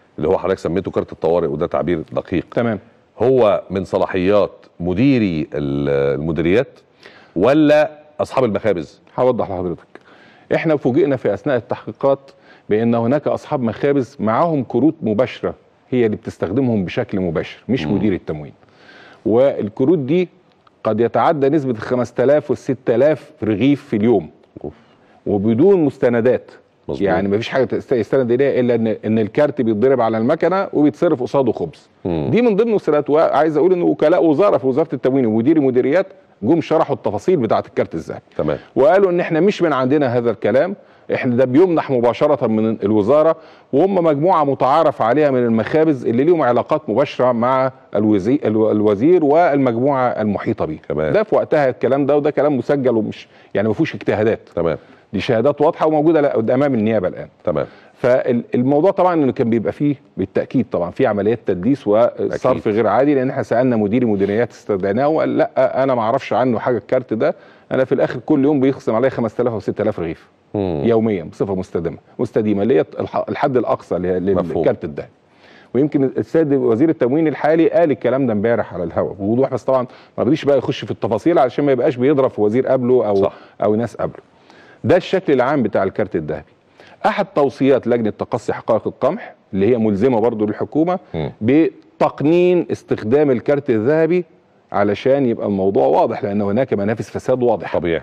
اللي هو حضرتك سميته كارت الطوارئ وده تعبير دقيق تمام هو من صلاحيات مديري ال- المديريات ولا اصحاب المخابز هوضح لحضرتك احنا فوجئنا في اثناء التحقيقات بان هناك اصحاب مخابز معاهم كروت مباشره هي اللي بتستخدمهم بشكل مباشر مش مم. مدير التموين والكروت دي قد يتعدى نسبه ال 5000 وال 6000 رغيف في اليوم أوف. وبدون مستندات مظبوط. يعني مفيش حاجه تست- يستند اليها الا ان ان الكارت بيتضرب على المكنه وبيتصرف قصاده خبز مم. دي من ضمن وسيلات وعايز اقول ان وكلاء وزاره في وزاره التموين ومديري مديريات جم شرحوا التفاصيل بتاعه الكارت الذهبي تمام وقالوا ان احنا مش من عندنا هذا الكلام احنا ده بيمنح مباشره من الوزاره وهم مجموعه متعارف عليها من المخابز اللي ليهم علاقات مباشره مع الوزي الو- الوزير والمجموعه المحيطه به تمام. ده في وقتها الكلام ده وده كلام مسجل ومش يعني ما فيهوش اجتهادات تمام دي شهادات واضحه وموجوده لا- امام النيابه الان تمام فالموضوع طبعا انه كان بيبقى فيه بالتاكيد طبعا في عمليات تدليس وصرف أكيد. غير عادي لان احنا سالنا مدير مديريات استدعيناه وقال لا انا ما اعرفش عنه حاجه الكارت ده انا في الاخر كل يوم بيخصم عليا 5000 او 6000 رغيف مم. يوميا بصفه مستدامه مستديمه اللي هي الح- الحد الاقصى ل- مفهوم. للكارت الذهبي ويمكن السيد وزير التموين الحالي قال الكلام ده امبارح على الهواء بوضوح بس طبعا ما رضيش بقى يخش في التفاصيل علشان ما يبقاش بيضرب في وزير قبله او صح. او ناس قبله ده الشكل العام بتاع الكارت الذهبي احد توصيات لجنه تقصي حقائق القمح اللي هي ملزمه برضو للحكومه مم. بتقنين استخدام الكارت الذهبي علشان يبقى الموضوع واضح لان هناك منافس فساد واضحه طبيعي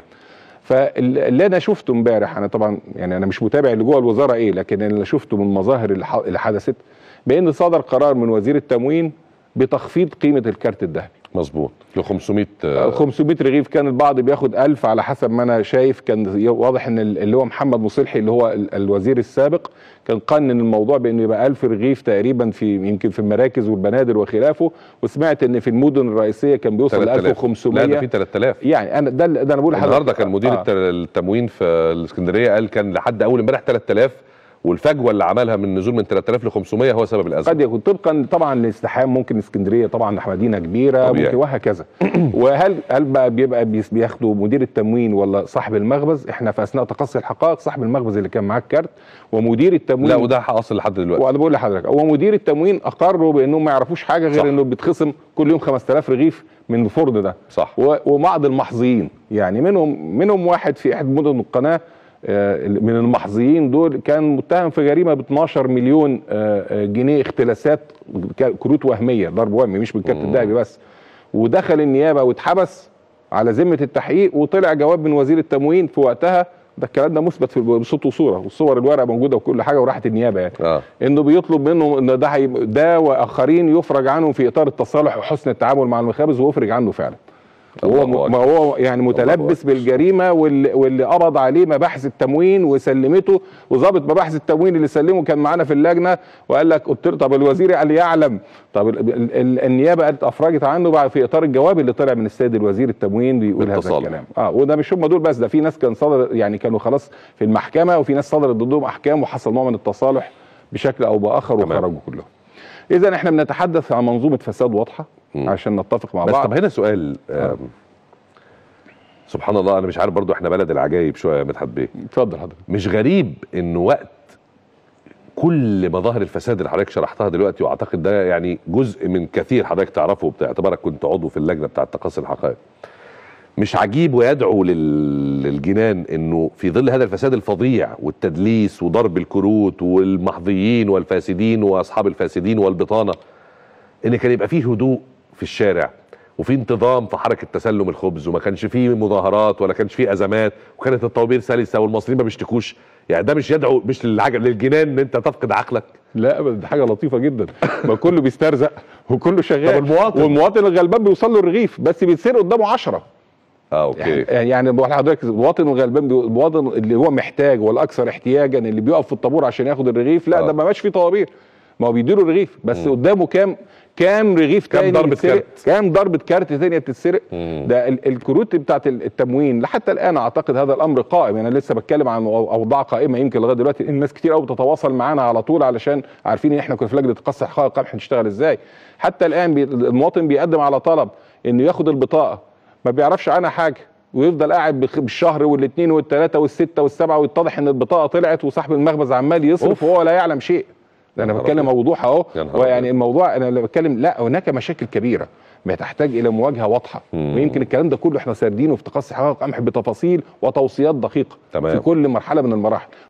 فاللي انا شفته امبارح انا طبعا يعني انا مش متابع اللي جوه الوزاره ايه لكن اللي شفته من مظاهر اللي ح- اللي حدثت بان صدر قرار من وزير التموين بتخفيض قيمه الكارت الذهبي مظبوط ل 500 آه، 500 رغيف كان البعض بياخد 1000 على حسب ما انا شايف كان واضح ان ال- اللي هو محمد مصلحي اللي هو ال- الوزير السابق كان قنن الموضوع بانه يبقى 1000 رغيف تقريبا في يمكن في المراكز والبنادر وخلافه وسمعت ان في المدن الرئيسيه كان بيوصل ل 3000 لا 1500 ده في 3000 يعني انا ده اللي- ده انا بقول لحضرتك النهارده كان مدير آه. الت- التموين في الاسكندريه قال كان لحد اول امبارح 3000 والفجوه اللي عملها من نزول من 3000 ل 500 هو سبب الازمه قد يكون طبقا طبعا لاستحام ممكن اسكندريه طبعا مدينه كبيره طبيعي. ممكن وهكذا وهل هل بقى بيبقى بيس- بياخدوا مدير التموين ولا صاحب المخبز احنا في اثناء تقصي الحقائق صاحب المخبز اللي كان معاه الكارت ومدير التموين لا وده حاصل لحد دلوقتي وانا بقول لحضرتك هو مدير التموين اقروا بانهم ما يعرفوش حاجه غير صح. انه بيتخصم كل يوم 5000 رغيف من الفرن ده صح و- وبعض المحظيين يعني منهم منهم واحد في احد مدن القناه آه، من المحظيين دول كان متهم في جريمه ب 12 مليون آه، آه، جنيه اختلاسات ك- كروت وهميه ضرب وهمي مش بالكارت مم. الذهبي بس ودخل النيابه واتحبس على ذمه التحقيق وطلع جواب من وزير التموين في وقتها ده الكلام ده مثبت في بصوت وصوره والصور الورقه موجوده وكل حاجه وراحت النيابه يعني اه انه بيطلب منهم ان ده هيبقى- ده واخرين يفرج عنهم في اطار التصالح وحسن التعامل مع المخابز ويفرج عنه فعلا الله هو أكبر. ما هو يعني متلبس أكبر. بالجريمه واللي, واللي قبض عليه مباحث التموين وسلمته وظابط مباحث التموين اللي سلمه كان معانا في اللجنه وقال لك قلت له طب الوزير قال يعلم طب ال ال ال النيابه قالت افرجت عنه بعد في اطار الجواب اللي طلع من السيد الوزير التموين بيقول هذا بالتصالح. الكلام اه وده مش هم دول بس ده في ناس كان صدر يعني كانوا خلاص في المحكمه وفي ناس صدرت ضدهم احكام وحصل نوع من التصالح بشكل او باخر تمام. وخرجوا كلهم اذا احنا بنتحدث عن منظومه فساد واضحه مم. عشان نتفق مع بس بعض طب هنا سؤال آم، سبحان الله انا مش عارف برضو احنا بلد العجايب شويه يا مدحت بيه اتفضل حضرتك مش غريب انه وقت كل مظاهر الفساد اللي حضرتك شرحتها دلوقتي واعتقد ده يعني جزء من كثير حضرتك تعرفه باعتبارك كنت عضو في اللجنه بتاعه تقصي الحقائق مش عجيب ويدعو لل- للجنان انه في ظل هذا الفساد الفظيع والتدليس وضرب الكروت والمحظيين والفاسدين واصحاب الفاسدين والبطانه ان كان يبقى فيه هدوء في الشارع وفي انتظام في حركه تسلم الخبز وما كانش فيه مظاهرات ولا كانش فيه ازمات وكانت الطوابير سلسه والمصريين ما بيشتكوش يعني ده مش يدعو مش للعجب للجنان ان انت تفقد عقلك لا ابدا دي حاجه لطيفه جدا ما كله بيسترزق وكله شغال طب المواطن؟ والمواطن الغلبان بيوصل له الرغيف بس بيتصير قدامه 10 اه اوكي يعني يعني بقول لحضرتك المواطن الغلبان بي- المواطن اللي هو محتاج والاكثر احتياجا اللي بيقف في الطابور عشان ياخد الرغيف لا آه. ده ما بقاش فيه طوابير ما هو بيديله الرغيف بس مم. قدامه كام كام رغيف كام تاني ضربة يتسرق؟ كارت؟ كام ضربه كارت تانية بتتسرق مم. ده ال- الكروت بتاعت ال- التموين حتى الان اعتقد هذا الامر قائم انا لسه بتكلم عن أو- اوضاع قائمه يمكن لغايه دلوقتي الناس كتير قوي بتتواصل معانا على طول علشان عارفين ان احنا كنا في لجنه تقصي حقائق القمح نشتغل ازاي حتى الان بي المواطن بيقدم على طلب انه ياخد البطاقه ما بيعرفش عنها حاجه ويفضل قاعد بخ- بالشهر والاثنين والثلاثه والسته والسبعه ويتضح ان البطاقه طلعت وصاحب المخبز عمال يصرف أوف. وهو لا يعلم شيء ده انا نهار بتكلم أبيض. وضوح اهو يا نهار ويعني أبيض. الموضوع انا اللي بتكلم لا هناك مشاكل كبيره بتحتاج الى مواجهه واضحه مم. ويمكن الكلام ده كله احنا ساردينه في تقصي حقائق قمح بتفاصيل وتوصيات دقيقه تمام. في كل مرحله من المراحل